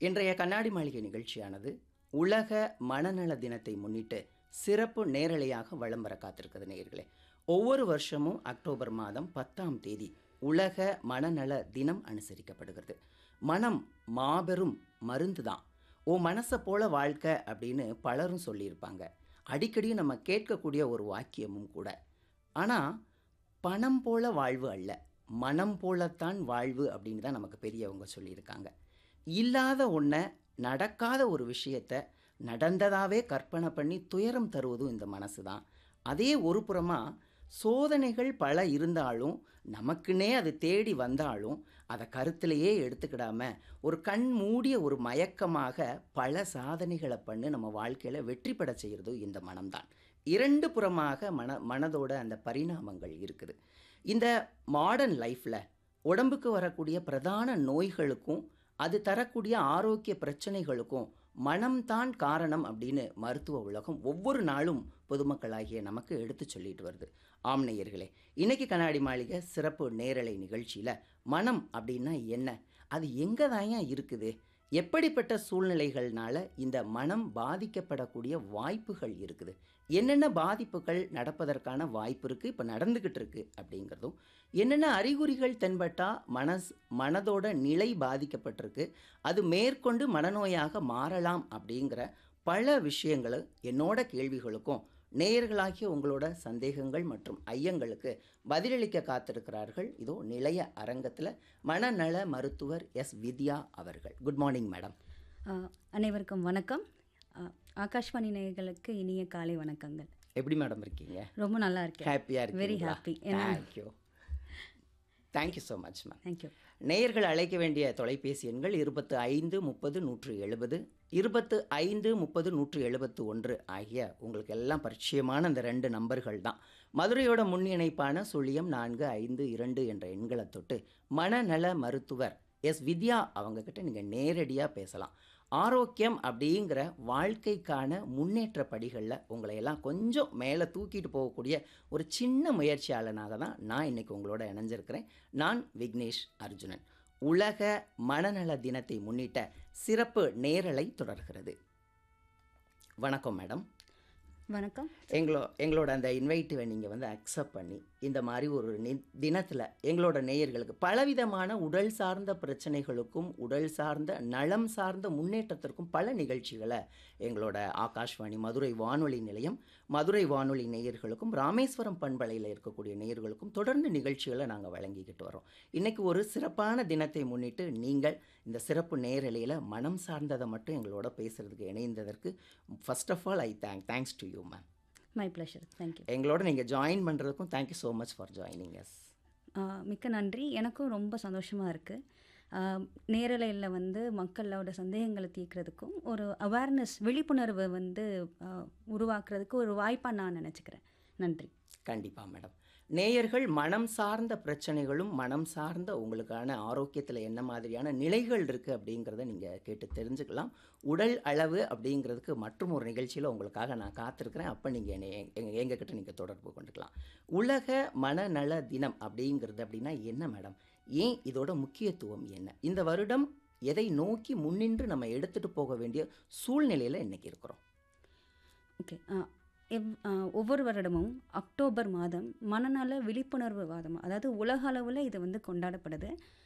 இன்றைய கண்ணாடி மாளிகை நிகழ்ச்சியானது உலக மனநல தினத்தை முன்னிட்டு சிறப்பு நேரலையாக வலம் வர காத்திருக்கிறது நேயர்களே ஒவ்வொரு வருஷமும் அக்டோபர் மாதம் பத்தாம் தேதி உலக மனநல தினம் அனுசரிக்கப்படுகிறது மனம் மாபெரும் மருந்து தான் ஓ மனசை போல வாழ்க்கை அப்படின்னு பலரும் சொல்லியிருப்பாங்க அடிக்கடி நம்ம கேட்கக்கூடிய ஒரு வாக்கியமும் கூட ஆனால் பணம் போல வாழ்வு அல்ல மனம் போலத்தான் வாழ்வு அப்படின்னு தான் நமக்கு பெரியவங்க சொல்லியிருக்காங்க இல்லாத ஒன்றை நடக்காத ஒரு விஷயத்த நடந்ததாவே கற்பனை பண்ணி துயரம் தருவதும் இந்த மனசு தான் அதே ஒரு புறமாக சோதனைகள் பல இருந்தாலும் நமக்குன்னே அது தேடி வந்தாலும் அதை கருத்திலேயே எடுத்துக்கிடாம ஒரு கண் மூடிய ஒரு மயக்கமாக பல சாதனைகளை பண்ணி நம்ம வாழ்க்கையில் வெற்றி பெற செய்கிறது இந்த மனம்தான் இரண்டு புறமாக மன மனதோட அந்த பரிணாமங்கள் இருக்குது இந்த மாடர்ன் லைஃப்பில் உடம்புக்கு வரக்கூடிய பிரதான நோய்களுக்கும் அது தரக்கூடிய ஆரோக்கிய பிரச்சனைகளுக்கும் மனம்தான் காரணம் அப்படின்னு மருத்துவ உலகம் ஒவ்வொரு நாளும் பொதுமக்களாகிய நமக்கு எடுத்து சொல்லிட்டு வருது ஆம்நேயர்களே இன்னைக்கு கண்ணாடி மாளிகை சிறப்பு நேரலை நிகழ்ச்சியில் மனம் அப்படின்னா என்ன அது எங்கே தான் இருக்குது எப்படிப்பட்ட சூழ்நிலைகள்னால இந்த மனம் பாதிக்கப்படக்கூடிய வாய்ப்புகள் இருக்குது என்னென்ன பாதிப்புகள் நடப்பதற்கான வாய்ப்பு இருக்குது இப்போ நடந்துக்கிட்டு இருக்கு அப்படிங்கிறதும் என்னென்ன அறிகுறிகள் தென்பட்டா மனஸ் மனதோட நிலை பாதிக்கப்பட்டிருக்கு அது மேற்கொண்டு மனநோயாக மாறலாம் அப்படிங்கிற பல விஷயங்களும் என்னோட கேள்விகளுக்கும் நேயர்களாகிய உங்களோட சந்தேகங்கள் மற்றும் ஐயங்களுக்கு பதிலளிக்க காத்திருக்கிறார்கள் இதோ நிலைய அரங்கத்தில் மனநல மருத்துவர் எஸ் வித்யா அவர்கள் குட் மார்னிங் மேடம் ஆ, அனைவருக்கும் வணக்கம் ஆ, ஆகாஷ்வாணி நேயர்களுக்கு இனிய காலை வணக்கங்கள் எப்படி மேடம் இருக்கீங்க ரொம்ப நல்லா இருக்கேன் ஹாப்பியாக இருக்கு வெரி ஹாப்பி ஏன்னா thank you thank you so much ma'am thank you நேயர்கள் அழைக்க வேண்டிய தொலைபேசி எண்கள் இருபத்து ஐந்து முப்பது நூற்று எழுபது இருபத்து ஐந்து முப்பது நூற்று எழுபத்து ஒன்று ஆகிய உங்களுக்கு எல்லாம் பரிச்சயமான அந்த ரெண்டு நம்பர்கள் தான் மதுரையோட முன் இணைப்பான சுழியம் நான்கு ஐந்து இரண்டு என்ற எண்களை தொட்டு மனநல மருத்துவர் எஸ் வித்யா அவங்கக்கிட்ட நீங்கள் நேரடியாக பேசலாம் ஆரோக்கியம் அப்படிங்கிற வாழ்க்கைக்கான முன்னேற்ற படிகளில் உங்களை எல்லாம் கொஞ்சம் மேலே தூக்கிட்டு போகக்கூடிய ஒரு சின்ன முயற்சியாளனாக தான் நான் இன்னைக்கு உங்களோட இணைஞ்சிருக்கிறேன் நான் விக்னேஷ் அர்ஜுனன் உலக மனநல தினத்தை முன்னிட்ட சிறப்பு நேரலை தொடர்கிறது வணக்கம் மேடம் வணக்கம் எங்களோ எங்களோட அந்த இன்வைட்டிவை நீங்கள் வந்து அக்செப்ட் பண்ணி இந்த மாதிரி ஒரு நி தினத்தில் எங்களோட நேயர்களுக்கு பலவிதமான உடல் சார்ந்த பிரச்சனைகளுக்கும் உடல் சார்ந்த நலம் சார்ந்த முன்னேற்றத்திற்கும் பல நிகழ்ச்சிகளை எங்களோட ஆகாஷ்வாணி மதுரை வானொலி நிலையம் மதுரை வானொலி நேயர்களுக்கும் ராமேஸ்வரம் பண்பலையில் இருக்கக்கூடிய நேயர்களுக்கும் தொடர்ந்து நிகழ்ச்சிகளை நாங்கள் வழங்கிக்கிட்டு வரோம் இன்னைக்கு ஒரு சிறப்பான தினத்தை முன்னிட்டு நீங்கள் இந்த சிறப்பு நேரலையில் மனம் சார்ந்ததை மட்டும் எங்களோட பேசுகிறதுக்கு இணைந்ததற்கு first of all I thank thanks to you ma'am my pleasure thank you எங்களோட நீங்கள் ஜாயின் பண்ணுறதுக்கும் thank you so much for joining yes மிக்க நன்றி எனக்கும் ரொம்ப சந்தோஷமாக இருக்குது நேரலையில் வந்து மக்களோட சந்தேகங்களை தீர்க்கிறதுக்கும் ஒரு அவேர்னஸ் விழிப்புணர்வை வந்து ஆ, உருவாக்குறதுக்கு ஒரு வாய்ப்பாக நான் நினச்சிக்கிறேன் நன்றி கண்டிப்பாக மேடம் நேயர்கள் மனம் சார்ந்த பிரச்சனைகளும் மனம் சார்ந்த உங்களுக்கான ஆரோக்கியத்தில் என்ன மாதிரியான நிலைகள் இருக்குது அப்படிங்கிறத நீங்கள் கேட்டு தெரிஞ்சுக்கலாம் உடல் அளவு அப்படிங்கிறதுக்கு மற்றும் ஒரு நிகழ்ச்சியில் உங்களுக்காக நான் காத்திருக்கிறேன் அப்போ நீங்கள் என்னை எங்க எங்ககிட்ட நீங்கள் தொடர்பு கொண்டுக்கலாம் உலக மனநல தினம் அப்படிங்கிறது அப்படின்னா என்ன மேடம் ஏன் இதோட முக்கியத்துவம் என்ன இந்த வருடம் எதை நோக்கி முன்னின்று நம்ம எடுத்துகிட்டு போக வேண்டிய சூழ்நிலையில் இன்னைக்கு இருக்கிறோம் ஓகே எவ் ஆ, ஒவ்வொரு வருடமும் அக்டோபர் மாதம் மனநல விழிப்புணர்வு வாதம் அதாவது உலக அளவில் இது வந்து கொண்டாடப்படுது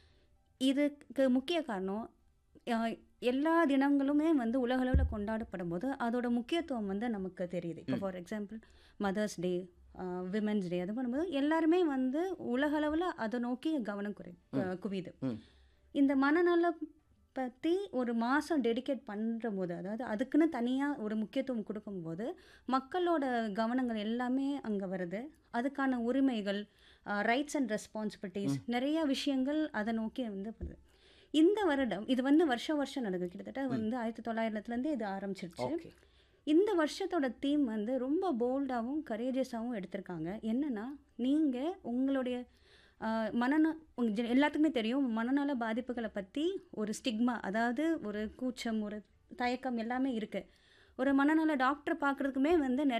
இதுக்கு முக்கிய காரணம் ஆ, எல்லா தினங்களுமே வந்து உலக அளவில் கொண்டாடப்படும் போது அதோட முக்கியத்துவம் வந்து நமக்கு தெரியுது இப்போ for example mother's day women's day அது பண்ணும்போது எல்லாருமே வந்து உலக அளவில் அதை நோக்கி கவனம் குறை குவியுது ம் இந்த மனநல பற்றி ஒரு மாதம் டெடிகேட் பண்ணுற போது அதாவது அதுக்குன்னு தனியாக ஒரு முக்கியத்துவம் கொடுக்கும்போது மக்களோட கவனங்கள் எல்லாமே அங்கே வருது அதுக்கான உரிமைகள் ரைட்ஸ் அண்ட் ரெஸ்பான்சிபிலிட்டிஸ் நிறைய விஷயங்கள் அதை நோக்கி வந்து வருது இந்த வருடம் இது வந்து வருஷம் வருஷம் நடக்குது கிட்டத்தட்ட வந்து ஆயிரத்தி தொள்ளாயிரத்துலேருந்தே இது ஆரம்பிச்சிருச்சு ஓகே இந்த வருஷத்தோட தீம் வந்து ரொம்ப போல்டாகவும் கரேஜியஸாகவும் எடுத்திருக்காங்க என்னன்னா நீங்கள் உங்களுடைய ஆஹ், மனந உங்க ஜெ- எல்லாத்துக்குமே தெரியும் மனநல பாதிப்புகளை பற்றி ஒரு ஸ்டிக்மா அதாவது ஒரு கூச்சம் ஒரு தயக்கம் எல்லாமே இருக்குது ஒரு மனநல டாக்டர் பார்க்குறதுக்குமே வந்து நிறைய